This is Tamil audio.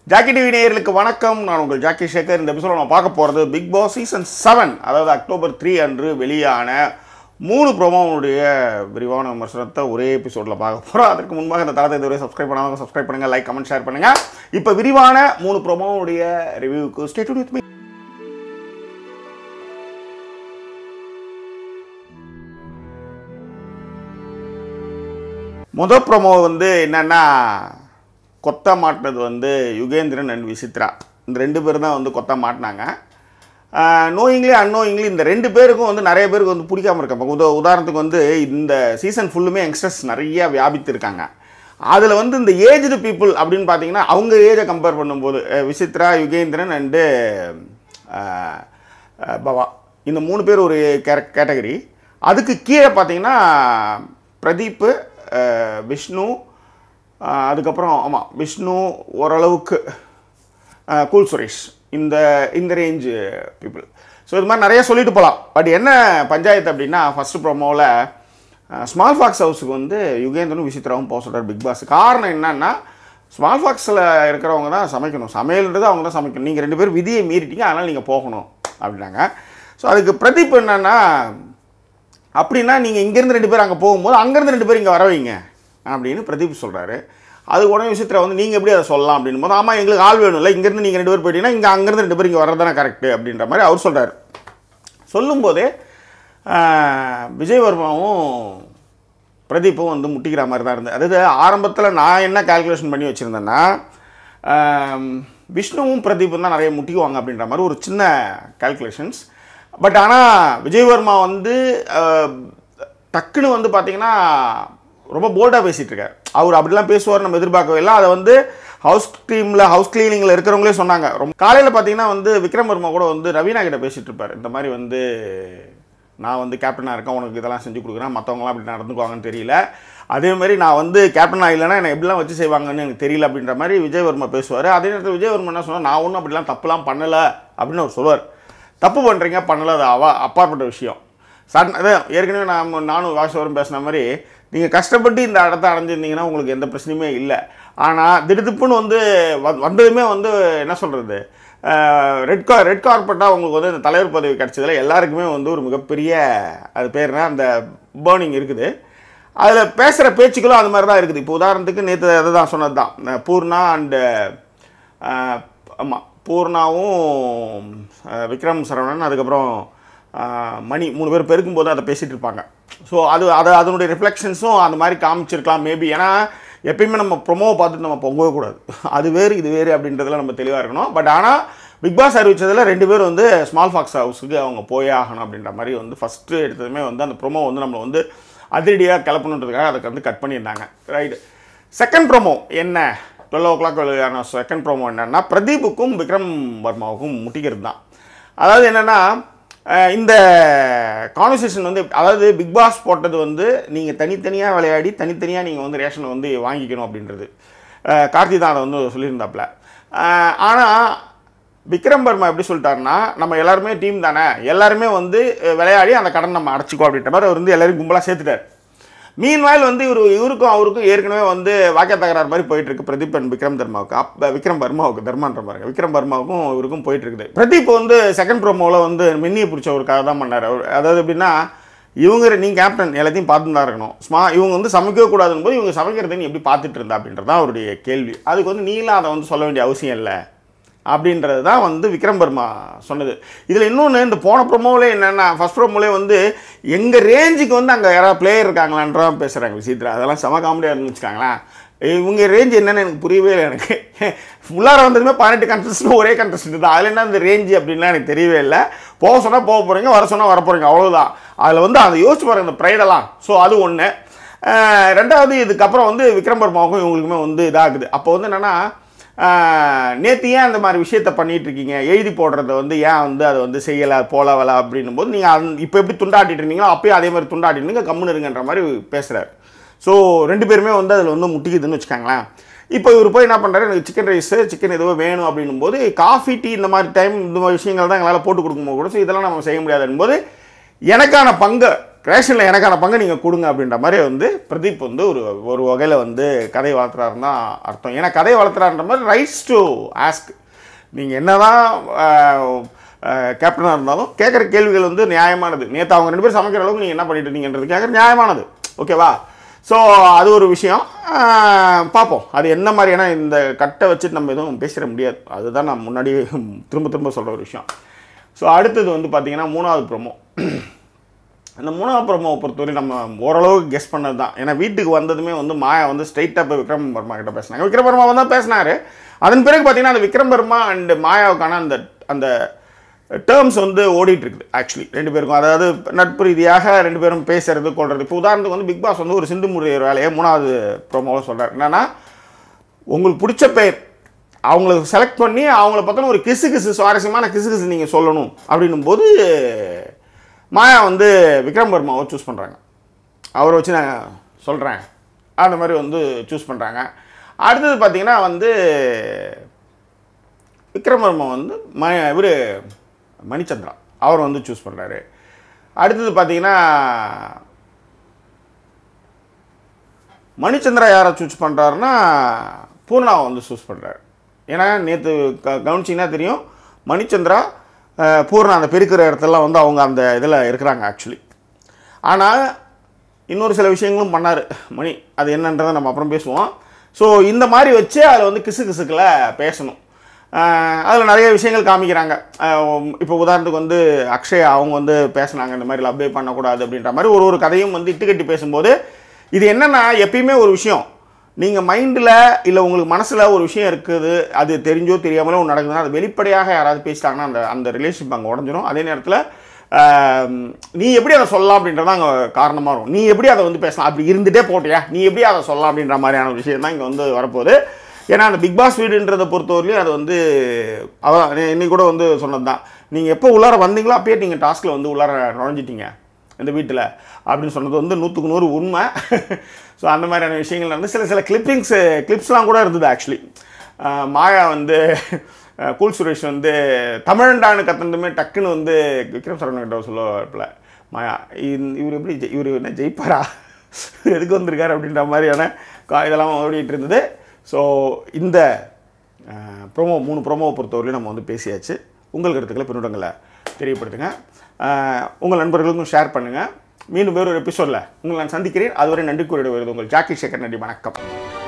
ஜாக்கி டிவி நேயர்களுக்கு வணக்கம் நான் உங்கள் ஜாக்கி சேகர் இந்த எபிசோட நான் பார்க்க போகிறது பிக் பாஸ் சீசன் செவன் அதாவது அக்டோபர் த்ரீ அன்று வெளியான மூணு ப்ரோமோனுடைய விரிவான விமர்சனத்தை ஒரே எபிசோடில் பார்க்க போகிறோம் அதற்கு முன்பாக இந்த தளத்தை இதுவரை சப்ஸ்கிரைப் பண்ணாதவங்க சப்ஸ்கிரைப் பண்ணுங்கள் லைக் கமெண்ட் ஷேர் பண்ணுங்கள் இப்போ விரிவான மூணு ப்ரோமோனுடைய ரிவ்யூக்கு ஸ்டேட் வித் மீ முத ப்ரோமோ வந்து என்னன்னா கொத்த மாட்டினது வந்து யுகேந்திரன் அண்ட் விசித்ரா இந்த ரெண்டு பேர் தான் வந்து கொத்த மாட்டினாங்க நோயிங்லி அன்னோயிங்லி இந்த ரெண்டு பேருக்கும் வந்து நிறைய பேருக்கு வந்து பிடிக்காம இருக்காங்க உத உதாரணத்துக்கு வந்து இந்த சீசன் ஃபுல்லுமே யங்ஸ்டர்ஸ் நிறைய வியாபித்து இருக்காங்க அதில் வந்து இந்த ஏஜ்டு பீப்புள் அப்படின்னு பார்த்தீங்கன்னா அவங்க ஏஜை கம்பேர் பண்ணும்போது அஹ், விசித்ரா யுகேந்திரன் அண்டு பவா இந்த மூணு பேர் ஒரு கேட்டகரி அதுக்கு கீழே பார்த்தீங்கன்னா பிரதீப் அஹ், விஷ்ணு அஹ், அதுக்கப்புறம் ஆமாம் விஷ்ணு ஓரளவுக்கு அஹ், கூல் சுரேஷ் இந்த இந்த ரேஞ்சு பீப்புள் ஸோ இது மாதிரி நிறைய சொல்லிட்டு போகலாம் பட் என்ன பஞ்சாயத்து அப்படின்னா ஃபஸ்ட்டு ப்ரோமோவில் ஸ்மால் ஃபாக்ஸ் ஹவுஸுக்கு வந்து யுகேந்திரனும் விசித்ராவும் போக சொல்கிறார் பிக் பாஸ் காரணம் என்னன்னா ஸ்மால் ஃபாக்ஸில் இருக்கிறவங்க தான் சமைக்கணும் சமையல்ன்றது அவங்க தான் சமைக்கணும் நீங்கள் ரெண்டு பேரும் விதியை மீறிட்டீங்க அதனால் நீங்கள் போகணும் அப்படின்னாங்க ஸோ அதுக்கு பிரதீப் என்னன்னா அப்படின்னா நீங்கள் இங்கேருந்து ரெண்டு பேர் அங்கே போகும்போது அங்கேருந்து ரெண்டு பேர் இங்கே வர வைங்க அப்படின்னு பிரதீப் சொல்கிறாரு அது உடனே விஷயத்தில் வந்து நீங்கள் எப்படி அதை சொல்லலாம் அப்படின்னும் போது ஆமாம் எங்களுக்கு ஆள் வேணும்ல இங்கேருந்து நீங்கள் ரெண்டு பேர் போயிட்டீங்கன்னா இங்கே அங்கேருந்து ரெண்டு பேர் இங்கே வர்றது கரெக்டு அப்படின்ற மாதிரி அவர் சொல்கிறாரு சொல்லும்போதே ஆஹ், விஜயவர்மாவும் பிரதீப்பும் வந்து முட்டிக்கிற மாதிரி தான் இருந்தது அதாவது ஆரம்பத்தில் நான் என்ன கால்குலேஷன் பண்ணி வச்சுருந்தேன்னா ஆம், விஷ்ணுவும் பிரதீப்பும் தான் நிறைய முட்டிக்குவாங்க அப்படின்ற மாதிரி ஒரு சின்ன கால்குலேஷன்ஸ் பட் ஆனால் விஜயவர்மா வந்து ஆஹ், டக்குன்னு வந்து பார்த்தீங்கன்னா ரொம்ப போல்டாக பேசிகிட்டு இருக்கார் அவர் அப்படிலாம் பேசுவார் நம்ம எதிர்பார்க்கவே இல்லை அதை வந்து ஹவுஸ் டீமில் ஹவுஸ் கிளீனிங்கில் இருக்கிறவங்களே சொன்னாங்க ரொம்ப காலையில் பார்த்தீங்கன்னா வந்து விக்ரம் வர்மா கூட வந்து ரவீனா கிட்ட பேசிகிட்டு இருப்பார் இந்த மாதிரி வந்து நான் வந்து கேப்டனாக இருக்கேன் உனக்கு இதெல்லாம் செஞ்சு கொடுக்குறேன் மற்றவங்களாம் அப்படி நடந்துக்குவாங்கன்னு தெரியல அதே மாதிரி நான் வந்து கேப்டனாக இல்லைன்னா என்னை எப்படிலாம் வச்சு செய்வாங்கன்னு எனக்கு தெரியல அப்படின்ற மாதிரி விஜயவர்மா பேசுவார் அதே நேரத்தில் விஜயவர்மா என்ன சொன்னால் நான் ஒன்றும் அப்படிலாம் தப்புலாம் பண்ணலை அப்படின்னு அவர் சொல்லுவார் தப்பு பண்ணுறீங்க பண்ணலை அது அவ அப்பாற்பட்ட விஷயம் சடன் அதான் ஏற்கனவே நான் நானும் வாய்ஸ் வரும் பேசின மாதிரி நீங்கள் கஷ்டப்பட்டு இந்த இடத்த அடைஞ்சிருந்தீங்கன்னா உங்களுக்கு எந்த பிரச்சனையுமே இல்லை ஆனால் திடுதிப்புன்னு வந்து வ- வந்ததுமே வந்து என்ன சொல்கிறது ரெட் கார் ரெட் கார்பெட்டாக உங்களுக்கு வந்து இந்த தலைவர் பதவி கிடச்சதுல எல்லாருக்குமே வந்து ஒரு மிகப்பெரிய அது பேர் என்ன அந்த பேர்னிங் இருக்குது அதில் பேசுகிற பேச்சுக்களும் அது மாதிரி தான் இருக்குது இப்போ உதாரணத்துக்கு நேற்று அதை தான் சொன்னது தான் பூர்ணா அண்டு ஆமாம் பூர்ணாவும் அஹ், விக்ரம் சரவணன் அதுக்கப்புறம் அஹ், மணி மூணு பேர் பெருக்கும்போது அதை பேசிகிட்டு இருப்பாங்க ஸோ அது அது அதனுடைய ரிஃப்ளெக்ஷன்ஸும் அந்த மாதிரி காமிச்சிருக்கலாம் மேபி ஏன்னா எப்பயுமே நம்ம ப்ரொமோவை பார்த்துட்டு நம்ம பொங்கவே கூடாது அது வேறு இது வேறு அப்படின்றதுல நம்ம தெளிவாக இருக்கணும் பட் ஆனால் பிக் பாஸ் அறிவிச்சதில் ரெண்டு பேர் வந்து ஸ்மால் ஃபாக்ஸ் ஹவுஸுக்கு அவங்க போயே ஆகணும் அப்படின்ற மாதிரி வந்து ஃபஸ்ட்டு எடுத்ததுமே வந்து அந்த ப்ரொமோ வந்து நம்மளை வந்து அதிரடியாக கிளப்பணுன்றதுக்காக அதுக்கு வந்து கட் பண்ணியிருந்தாங்க ரைட்டு செகண்ட் ப்ரோமோ என்ன டுவெல் ஓ கிளாக் வெளியான செகண்ட் ப்ரோமோ என்னன்னா பிரதீப்புக்கும் விக்ரம் வர்மாவுக்கும் முட்டிக்கிறது தான் அதாவது என்னென்னா இந்த கான்வர்சேஷன் வந்து அதாவது பிக் பாஸ் போட்டது வந்து நீங்கள் தனித்தனியாக விளையாடி தனித்தனியாக நீங்கள் வந்து ரேஷனை வந்து வாங்கிக்கணும் அப்படின்றது அஹ், கார்த்தி தான் அதை வந்து சொல்லியிருந்தாப்புல ஆனால் விக்ரம் வர்மா எப்படி சொல்லிட்டாருன்னா நம்ம எல்லாருமே டீம் தானே எல்லாருமே வந்து அஹ், விளையாடி அந்த கடன் நம்ம அடைச்சிக்கோ அப்படின்ற மாதிரி அவர் வந்து எல்லாரையும் கும்பலாக சேர்த்துட்டார் மீன்வாயில் வந்து இவர் இவருக்கும் அவருக்கும் ஏற்கனவே வந்து வாக்கிய தகராறு மாதிரி போயிட்டு இருக்கு பிரதீப் அண்ட் விக்ரம் தர்மாவுக்கு அப்ப விக்ரம் வர்மாவுக்கு தர்மான்ற பாருங்க விக்ரம் வர்மாவுக்கும் இவருக்கும் போயிட்டு இருக்குது பிரதீப் வந்து செகண்ட் ப்ரோமோவில் வந்து மின்னியை பிடிச்ச ஒரு கதை தான் பண்ணார் அவர் அதாவது எப்படின்னா இவங்க நீ கேப்டன் எல்லாத்தையும் பார்த்து தான் இருக்கணும் ஸ்மா இவங்க வந்து சமைக்கவே கூடாதுன்னு போது இவங்க சமைக்கிறதை நீ எப்படி பார்த்துட்டு இருந்தா அப்படின்றது தான் அவருடைய கேள்வி அதுக்கு வந்து நீலாம் அதை வந்து சொல்ல வேண்டிய அவசியம் இல்லை அப்படின்றது தான் வந்து விக்ரம் வர்மா சொன்னது இதில் இன்னொன்று இந்த போன ப்ரோமோவிலே என்னென்னா ஃபஸ்ட் ப்ரோமோலே வந்து எங்கள் ரேஞ்சுக்கு வந்து அங்கே யாராவது பிளேயர் இருக்காங்களான்றதான் பேசுகிறாங்க விசித்ரா அதெல்லாம் செம காமெடியாக இருந்து வச்சுக்காங்களேன் இவங்க ரேஞ்ச் என்னன்னு எனக்கு புரியவே இல்லை எனக்கு உள்ளார வந்ததுமே பதினெட்டு கண்டஸ்ட் ஒரே கண்டஸ்ட் தான் அதில் என்ன இந்த ரேஞ்சு அப்படின்லாம் எனக்கு தெரியவே இல்லை போக சொன்னால் போக போகிறீங்க வர சொன்னால் வர போகிறீங்க அவ்வளோதான் அதில் வந்து அதை யோசிச்சு பாருங்க இந்த ப்ரைடெல்லாம் ஸோ அது ஒன்று ரெண்டாவது இதுக்கப்புறம் வந்து விக்ரம் வர்மாவுக்கும் இவங்களுக்குமே வந்து இதாகுது அப்போ வந்து என்னென்னா நேற்று ஏன் அந்த மாதிரி விஷயத்த பண்ணிட்டு இருக்கீங்க எழுதி போடுறத வந்து ஏன் வந்து அதை வந்து செய்யலை போல வல அப்படின்னும் போது நீங்கள் அந் இப்போ எப்படி துண்டாட்டிட்டு இருந்தீங்களோ அப்பயும் அதே மாதிரி துண்டாட்டிட்டு இருந்தீங்க கம்முன்னு இருங்கன்ற மாதிரி பேசுகிறார் ஸோ ரெண்டு பேருமே வந்து அதில் வந்து முட்டிக்குதுன்னு வச்சுக்கோங்களேன் இப்போ இவர் போய் என்ன பண்ணுறாரு எனக்கு சிக்கன் ரைஸு சிக்கன் எதுவோ வேணும் அப்படின்னும் போது காஃபி டீ இந்த மாதிரி டைம் இந்த மாதிரி விஷயங்கள் தான் எங்களால் போட்டு கொடுக்கும்போது கூட ஸோ இதெல்லாம் நம்ம செய்ய முடியாதுன்னு போது எனக்கான பங்கை கிரியேஷனில் எனக்கான பங்கு நீங்கள் கொடுங்க அப்படின்ற மாதிரி வந்து பிரதீப் வந்து ஒரு ஒரு வகையில் வந்து கதை வளர்த்துறாருன்னு தான் அர்த்தம் ஏன்னா கதை வளர்த்துறாருன்ற மாதிரி ரைட்ஸ் டு ஆஸ்க் நீங்கள் என்னதான் கேப்டனாக இருந்தாலும் கேட்குற கேள்விகள் வந்து நியாயமானது நேற்று அவங்க ரெண்டு பேரும் சமைக்கிற அளவுக்கு நீங்கள் என்ன பண்ணிட்டு இருக்கீங்கன்றது கேட்குற நியாயமானது ஓகேவா ஸோ அது ஒரு விஷயம் ஆஹ், பார்ப்போம் அது என்ன மாதிரியான இந்த கட்டை வச்சுட்டு நம்ம எதுவும் பேசிட முடியாது அதுதான் நான் முன்னாடி திரும்ப திரும்ப சொல்கிற ஒரு விஷயம் ஸோ அடுத்தது வந்து பார்த்தீங்கன்னா மூணாவது ப்ரோமோ அந்த மூணாவது ப்ரோமோவை பொறுத்தவரை நம்ம ஓரளவுக்கு கெஸ் பண்ணது தான் ஏன்னா வீட்டுக்கு வந்ததுமே வந்து மாயா வந்து ஸ்ட்ரைட்டாக போய் விக்ரம் வர்மா கிட்ட பேசினாங்க விக்ரம் வர்மா வந்து தான் பேசினாரு அதன் பிறகு பார்த்தீங்கன்னா அந்த விக்ரம் வர்மா அண்ட் மாயாவுக்கான அந்த அந்த டேர்ம்ஸ் வந்து ஓடிட்டு இருக்குது ஆக்சுவலி ரெண்டு பேருக்கும் அதாவது நட்பு ரீதியாக ரெண்டு பேரும் பேசுறது கொள்றது இப்போ உதாரணத்துக்கு வந்து பிக் பாஸ் வந்து ஒரு சிந்து முறையர் வேலையை மூணாவது ப்ரோமோவில் சொல்கிறார் என்னன்னா உங்களுக்கு பிடிச்ச பெயர் அவங்களுக்கு செலக்ட் பண்ணி அவங்கள பற்றின ஒரு கிசு கிசு சுவாரஸ்யமான கிசு கிசு நீங்கள் சொல்லணும் அப்படின்னும் போது மாயா வந்து விக்ரம் வர்மாவை சூஸ் பண்ணுறாங்க அவரை வச்சு நான் சொல்கிறேன் அந்த மாதிரி வந்து சூஸ் பண்ணுறாங்க அடுத்தது பார்த்தீங்கன்னா வந்து விக்ரம் வர்மா வந்து ம இவர் மணிச்சந்திரா அவர் வந்து சூஸ் பண்ணுறாரு அடுத்தது பார்த்தீங்கன்னா மணிச்சந்திரா யாரை சூஸ் பண்ணுறாருன்னா பூர்ணாவை வந்து சூஸ் பண்ணுறாரு ஏன்னா நேற்று க கவனிச்சிங்கன்னா தெரியும் மணிச்சந்திரா அஹ், பூர்ணா அந்த பெருக்கிற இடத்துலலாம் வந்து அவங்க அந்த இதில் இருக்கிறாங்க ஆக்சுவலி ஆனால் இன்னொரு சில விஷயங்களும் பண்ணார் மணி அது என்னன்றதை நம்ம அப்புறம் பேசுவோம் ஸோ இந்த மாதிரி வச்சு அதில் வந்து கிசு கிசுக்கில் பேசணும் அதில் நிறைய விஷயங்கள் காமிக்கிறாங்க இப்போ உதாரணத்துக்கு வந்து அக்ஷய் அவங்க வந்து பேசுனாங்க இந்த மாதிரி லவ்வே பண்ணக்கூடாது அப்படின்ற மாதிரி ஒரு ஒரு கதையும் வந்து இட்டுக்கட்டி பேசும்போது இது என்னென்னா எப்பயுமே ஒரு விஷயம் நீங்கள் மைண்டில் இல்லை உங்களுக்கு மனசில் ஒரு விஷயம் இருக்குது அது தெரிஞ்சோ தெரியாமலோ ஒன்று நடக்குதுன்னா அது வெளிப்படையாக யாராவது பேசிட்டாங்கன்னா அந்த அந்த ரிலேஷன்ஷிப் அங்கே உடஞ்சிரும் அதே நேரத்தில் ஆம், நீ எப்படி அதை சொல்லலாம் அப்படின்றது அங்கே காரணமாக இருக்கும் நீ எப்படி அதை வந்து பேசலாம் அப்படி இருந்துகிட்டே போட்டியா நீ எப்படி அதை சொல்லலாம் அப்படின்ற மாதிரியான ஒரு விஷயம் தான் இங்கே வந்து வரப்போகுது ஏன்னா அந்த பிக் பாஸ் வீடுன்றதை பொறுத்தவரையிலையும் அது வந்து அதான் நீ- இன்னைக்கு கூட வந்து சொன்னது தான் நீங்கள் எப்போ உள்ளார வந்தீங்களோ அப்பயே நீங்கள் டாஸ்கில் வந்து உள்ளார நுழைஞ்சிட்டீங்க இந்த வீட்டில் அப்படின்னு சொன்னது வந்து நூற்றுக்கு நூறு உண்மை ஸோ அந்த மாதிரியான விஷயங்கள் வந்து சில சில கிளிப்பிங்ஸு கிளிப்ஸ்லாம் கூட இருந்தது ஆக்சுவலி மாயா வந்து அஹ், கூல் சுரேஷ் வந்து தமிழண்டான்னு கத்துனதுமே டக்குன்னு வந்து விக்ரம் சரவணன் கிட்ட சொல்லுவாப்பில் மாயா இந்த- இவர் எப்படி ஜெய்- இவர் என்ன ஜெயிப்பாரா எதுக்கு வந்திருக்காரு அப்படின்ற மாதிரியான கா- இதெல்லாம் ஓடிட்டு இருந்தது ஸோ இந்த ப்ரோமோ மூணு ப்ரோமோவை பொறுத்தவரையிலும் நம்ம வந்து பேசியாச்சு உங்கள் கருத்துக்களை பின்னூட்டங்களை தெரியப்படுத்துங்க அஹ், உங்கள் நண்பர்களுக்கும் ஷேர் பண்ணுங்கள் மீண்டும் வேறொரு எபிசோடில் உங்களை நான் சந்திக்கிறேன் அதுவரை நன்றி கூறிட வருது உங்கள் ஜாக்கி சேகர் நன்றி வணக்கம்